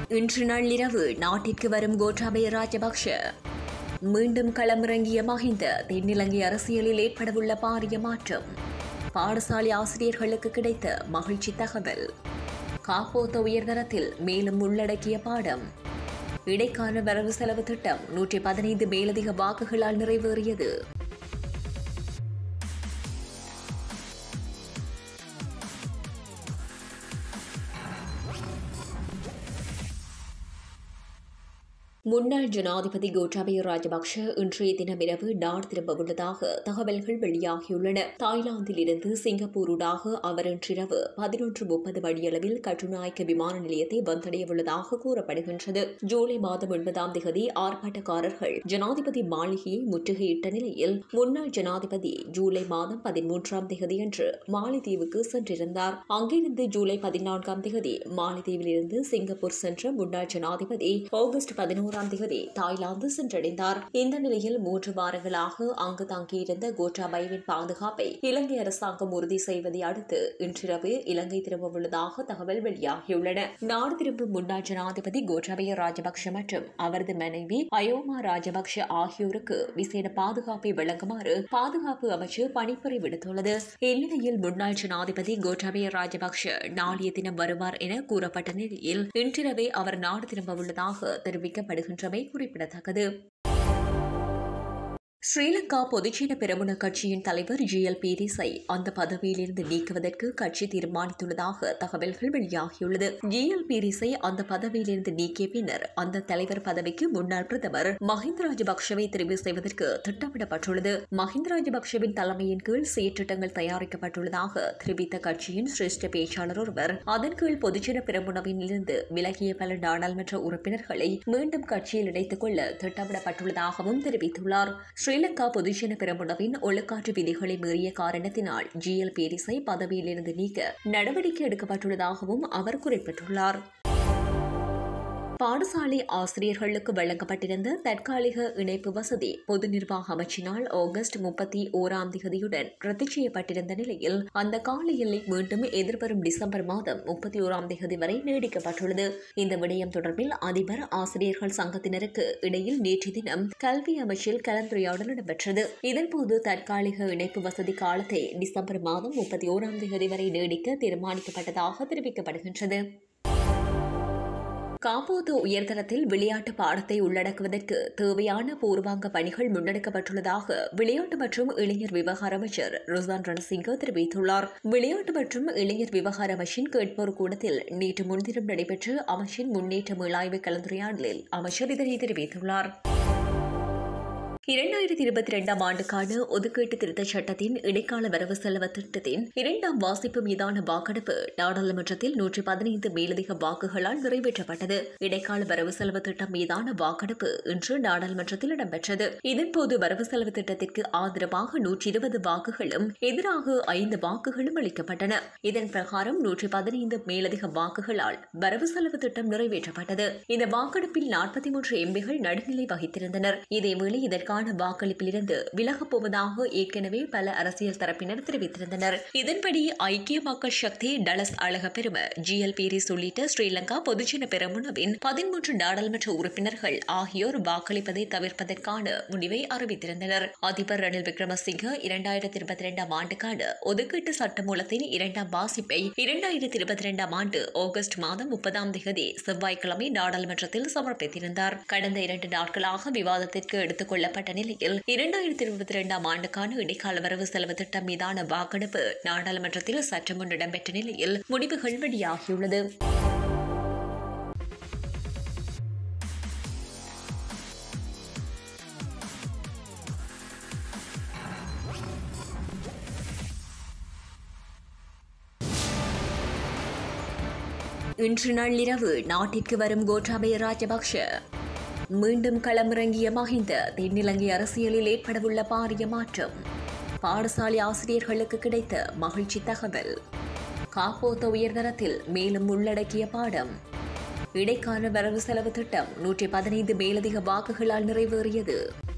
இன்று நள்ளிரவு நாட்டிற்கு வரும் கோட்டாபய ராஜபக்ஷ மீண்டும் களமிறங்கிய மஹிந்த தென்னிலங்கை அரசியலில் ஏற்படவுள்ள பாரிய மாற்றம் பாடசாலை ஆசிரியர்களுக்கு கிடைத்த மகிழ்ச்சி தகவல் காப்போத்த உயர்தரத்தில் மேலும் உள்ளடக்கிய பாடம் இடைக்கால வரவு செலவு திட்டம் நூற்றி பதினைந்து மேலதிக வாக்குகளால் நிறைவேறியது முன்னாள் ஜனாதிபதி கோட்டாபய ராஜபக்ஷ இன்றைய தினமிரவு நாடு திரும்பவுள்ளதாக தகவல்கள் வெளியாகியுள்ளன தாய்லாந்தில் இருந்து சிங்கப்பூருடாக அவர் இன்றிரவு பதினொன்று முப்பது மணியளவில் கட்டுநாயக்க விமான நிலையத்தை வந்தடையவுள்ளதாக கூறப்படுகின்றது ஜூலை மாதம் ஒன்பதாம் தேதி ஆர்ப்பாட்டக்காரர்கள் ஜனாதிபதி மாளிகையை முற்றுகையிட்ட நிலையில் முன்னாள் ஜனாதிபதி ஜூலை மாதம் பதிமூன்றாம் தேதியன்று மாலைதீவுக்கு சென்றிருந்தார் அங்கிருந்து ஜூலை பதினான்காம் தேதி மாலைதீவிலிருந்து சிங்கப்பூர் சென்ற முன்னாள் ஜனாதிபதி ஆகஸ்ட் பதினோராம் தேதி தாய்லாந்து சென்றடைந்தார் இந்த நிலையில் மூன்று வாரங்களாக அங்கு தங்கியிருந்த கோட்டாபயவின் பாதுகாப்பை இலங்கை அரசாங்கம் உறுதி செய்வதை அடுத்து இன்றிரவு இலங்கை திரும்பவுள்ளதாக தகவல் வெளியாகியுள்ளன நாடு திரும்பும் முன்னாள் ஜனாதிபதி கோட்டாபய ராஜபக்ஷ மற்றும் அவரது மனைவி அயோமா ராஜபக்ஷ ஆகியோருக்கு விசேட பாதுகாப்பை வழங்குமாறு பாதுகாப்பு அமைச்சு பணிப்புரை விடுத்துள்ளது இந்நிலையில் முன்னாள் ஜனாதிபதி கோட்டாபய ராஜபக்ஷ நாளைய தினம் வருவார் என கூறப்பட்ட நிலையில் இன்றிரவே அவர் நாடு திரும்பவுள்ளதாக தெரிவிக்கப்படுகின்றமை குறிப்பிடத்தக்கது ஸ்ரீலங்கா பொதுஜன பெரமுன கட்சியின் தலைவர் ஜி எல் பீரிஸை அந்த பதவியிலிருந்து நீக்குவதற்கு கட்சி தீர்மானித்துள்ளதாக தகவல்கள் வெளியாகியுள்ளது ஜி எல் பீரிஸை அந்த பதவியிலிருந்து நீக்கிய பின்னர் அந்த தலைவர் பதவிக்கு முன்னாள் பிரதமர் மஹிந்த ராஜபக்ஷவை தெரிவு செய்வதற்கு திட்டமிடப்பட்டுள்ளது மஹிந்த ராஜபக்ஷவின் தலைமையின் கீழ் செயற்றிட்டங்கள் தயாரிக்கப்பட்டுள்ளதாக தெரிவித்த கட்சியின் சிரேஷ்ட பேச்சாளர் ஒருவர் அதன் கீழ் பொதுஜன பெரமுனவின் இருந்து விலகிய பல நாடாளுமன்ற உறுப்பினர்களை மீண்டும் கட்சியில் இணைத்துக் கொள்ள திட்டமிடப்பட்டுள்ளதாகவும் தெரிவித்துள்ளார் ஸ்ரீலங்கா பொதுஜன பெரமுனவின் ஒழுக்காற்று விதிகளை மீறிய காரணத்தினால் ஜி எல் பேரிஸை பதவியிலிருந்து நீக்க நடவடிக்கை எடுக்கப்பட்டுள்ளதாகவும் அவர் குறிப்பிட்டுள்ளார் பாடசாலை ஆசிரியர்களுக்கு வழங்கப்பட்டிருந்த தற்காலிக இணைப்பு வசதி பொது நிர்வாக அமைச்சினால் ஆகஸ்ட் முப்பத்தி ஓராம் தேதியுடன் ரத்து செய்யப்பட்டிருந்த நிலையில் அந்த கால எல்லை மீண்டும் எதிர்வரும் டிசம்பர் மாதம் முப்பத்தி ஓராம் தேதி வரை நீடிக்கப்பட்டுள்ளது இந்த விடயம் தொடர்பில் அதிபர் ஆசிரியர்கள் சங்கத்தினருக்கு இடையில் நேற்று தினம் கல்வி அமைச்சில் கலந்துரையாடல் இடம்பெற்றது இதன்போது தற்காலிக இணைப்பு வசதி காலத்தை டிசம்பர் மாதம் முப்பத்தி ஓராம் தேதி வரை நீடிக்க தீர்மானிக்கப்பட்டதாக தெரிவிக்கப்படுகின்றது காப்போது உயர்தரத்தில் விளையாட்டு பாடத்தை உள்ளடக்குவதற்கு தேவையான பூர்வாங்க பணிகள் முன்னெடுக்கப்பட்டுள்ளதாக விளையாட்டு மற்றும் இளைஞர் விவகார அமைச்சர் ருசான் ரணசிங்க தெரிவித்துள்ளார் விளையாட்டு மற்றும் இளைஞர் விவகார அமைச்சின் கேட்போர் கூடத்தில் நேற்று முன்தினம் நடைபெற்ற அமைச்சின் முன்னேற்ற மீளாய்வு கலந்துரையாடலில் அமைச்சர் இதனை தெரிவித்துள்ளார் இரண்டாயிரத்தி இருபத்தி இரண்டாம் ஆண்டுக்கான ஒதுக்கீட்டு திருத்தச் சட்டத்தின் இடைக்கால வரவு செலவு திட்டத்தின் இரண்டாம் வாசிப்பு மீதான வாக்கெடுப்பு நாடாளுமன்றத்தில் நூற்றி பதினைந்து மேலதிக வாக்குகளால் நிறைவேற்றப்பட்டது இடைக்கால வரவு செலவு திட்டம் மீதான வாக்கெடுப்பு இன்று நாடாளுமன்றத்தில் இடம்பெற்றது இதன்போது வரவு செலவு திட்டத்திற்கு ஆதரவாக நூற்றி இருபது வாக்குகளும் எதிராக ஐந்து வாக்குகளும் அளிக்கப்பட்டன இதன் பிரகாரம் நூற்றி பதினைந்து மேலதிக வாக்குகளால் வரவு செலவு திட்டம் நிறைவேற்றப்பட்டது இந்த வாக்கெடுப்பில் நாற்பத்தி மூன்று எம்பிகள் நடுநிலை வகித்திருந்தனர் இதேவேளை இதற்கான இதற்கான வாக்களிப்பிலிருந்து விலகப் போவதாக ஏற்கனவே பல அரசியல் தரப்பினர் தெரிவித்திருந்தனர் இதன்படி ஐக்கிய மக்கள் சக்தி டலஸ் அழக பெரும ஜி எல் பீரிஸ் உள்ளிட்ட ஸ்ரீலங்கா பொதுஜன பெரமுனவின் பதிமூன்று நாடாளுமன்ற உறுப்பினர்கள் ஆகியோர் வாக்களிப்பதை தவிர்ப்பதற்கான முடிவை அறிவித்திருந்தனர் அதிபர் ரணில் விக்ரமசிங்க இரண்டாயிரத்தி இருபத்தி இரண்டாம் ஆண்டுக்கான ஒதுக்கீட்டு சட்டமூலத்தின் இரண்டாம் வாசிப்பை இரண்டாயிரத்தி இருபத்தி இரண்டாம் ஆண்டு ஆகஸ்ட் மாதம் முப்பதாம் தேதி செவ்வாய்க்கிழமை நாடாளுமன்றத்தில் சமர்ப்பித்திருந்தார் கடந்த இரண்டு நாட்களாக விவாதத்திற்கு எடுத்துக் கொள்ளப்பட்ட நிலையில் இரண்டாயிரத்தி இருபத்தி இரண்டாம் ஆண்டுக்கான இடைக்கால வரவு செலவு திட்டம் மீதான வாக்கெடுப்பு நாடாளுமன்றத்தில் சற்று முன் இடம்பெற்ற நிலையில் முடிவுகள் வெளியாகியுள்ளது இன்று நள்ளிரவு நாட்டிற்கு வரும் கோட்டாபய ராஜபக்ஷ மீண்டும் களமிறங்கிய மஹிந்த தென்னிலங்கை அரசியலில் ஏற்படவுள்ள பாரிய மாற்றம் பாடசாலை ஆசிரியர்களுக்கு கிடைத்த மகிழ்ச்சி தகவல் காப்போத்த உயர்தரத்தில் மேலும் உள்ளடக்கிய பாடம் இடைக்கால வரவு செலவு திட்டம் நூற்றி பதினைந்து மேலதிக வாக்குகளால் நிறைவேறியது